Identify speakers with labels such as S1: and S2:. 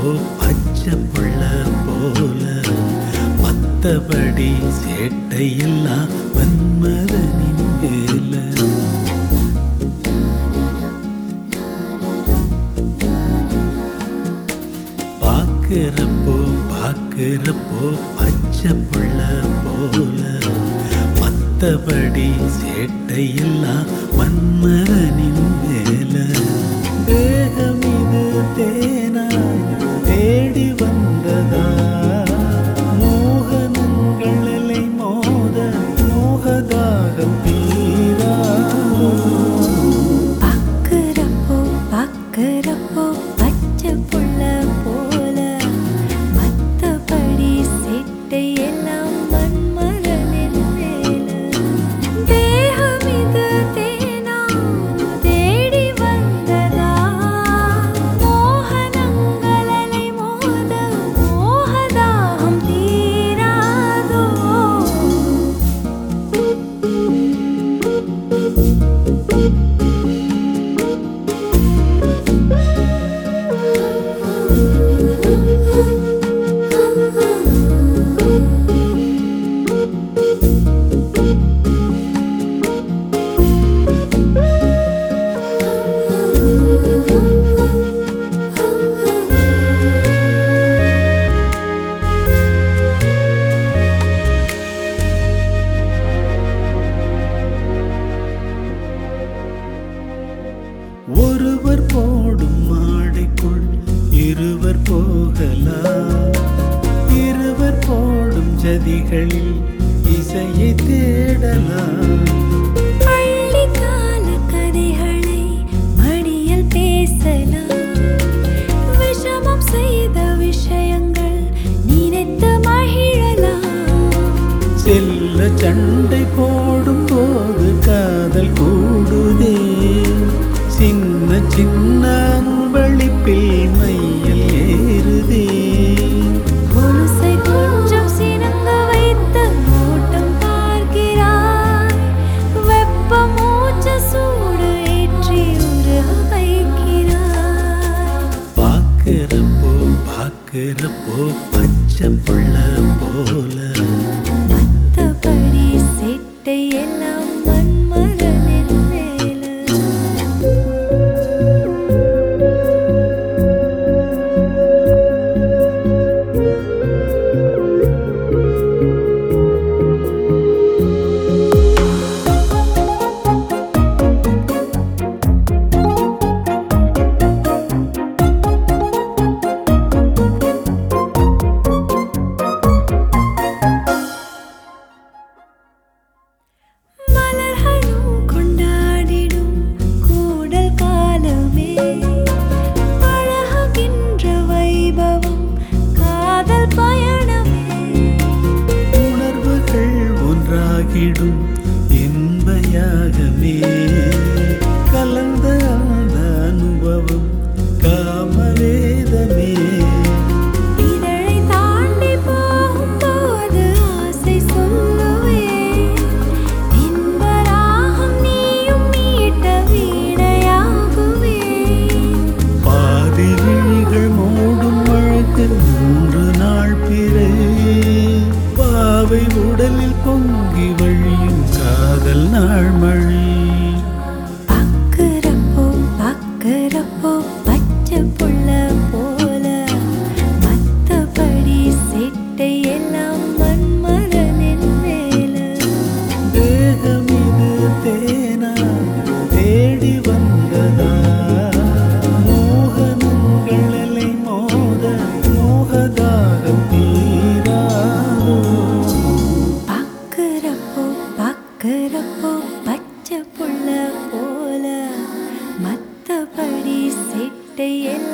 S1: பச்சை புள்ள போல மத்தபடி சேட்டையெல்லாம் மன்மதனின் மேல பார்க்கிறப்போ பார்க்கிறப்போ பச்சை புள்ள போல மத்தபடி சேட்டையெல்லாம் மன்மதனின் மேல தேகம் இது தேனாய் தேடி வந்ததா மோகனங்களை மோத மோகதாகம் தீராதோ
S2: பாக்குறப்போ பாக்குறப்போ பச்சை புள்ள போல மத்தபடி செட்டை எல்லாம் மன்மரனின் மேல தேகம் இது தேனா தேடி வந்ததா மோகனங்களை மோத மோகதாகம் தீராதோ
S1: ஒருவர் போடும் மாடைக்குள் இருவர் போகலாம் இருவர் போடும் ஜதிகளில் இசையை தேடலாம்
S2: பள்ளிக்கால கதைகளை மடியில் பேசலாம் விஷமம் செய்த விஷயங்கள் நினைத்து மகிழலாம்
S1: செல்ல சண்டை போடும் போது காதல் கூடுதே சின்ன சின்ன அன்பளிப்பில் மையல் ஏறுதே
S2: கொலுசை கொஞ்சம் சினங்க வைத்து ஓட்டம் பார்க்கிறாய் வெப்ப மூச்ச சூடு ஏற்றி உருக வைக்கிறாய்
S1: பார்க்கிறப்போ பார்க்கிறப்போ பச்சை புள்ள போல
S2: மத்தபடி செட்டை எல்லாம் மன்மரனின் மேல மலர்களும் கொண்டாடிடும் கூடல் காலமே பழகுகின்ற வைபவம் காதல் பயணமே
S1: உணர்வுகள் ஒன்றாகிடும் இன்பயாகமே கலந்த அந்த அனுபவம் காமவேதமே
S2: இதழை தாண்டி போகும்போது ஆசை சொல்லுவேன் இன்பராகம் நீயும் மீட்ட வீணையாகுவேன்
S1: பாதி விழிகள் மூடும் வழக்கு மூன்று நாள் பிறை பாவை உடலில் பொங்கி வழியும் காதல் நாள் மழை
S2: பாக்குறப்போ பாக்குறப்போ பச்சை புள்ள போல மத்தபடி செட்டை எல்லாம் மன்மரனின் மேல
S1: தேகம் இது தேனா தேடி வந்ததா மோகனங்களை மோத மோகதாகம் தீராதோ
S2: பாக்குறப்போ பாக்குறப்போ பச்சை புள்ள போல மத்தபடி செட்டை எல்லாம்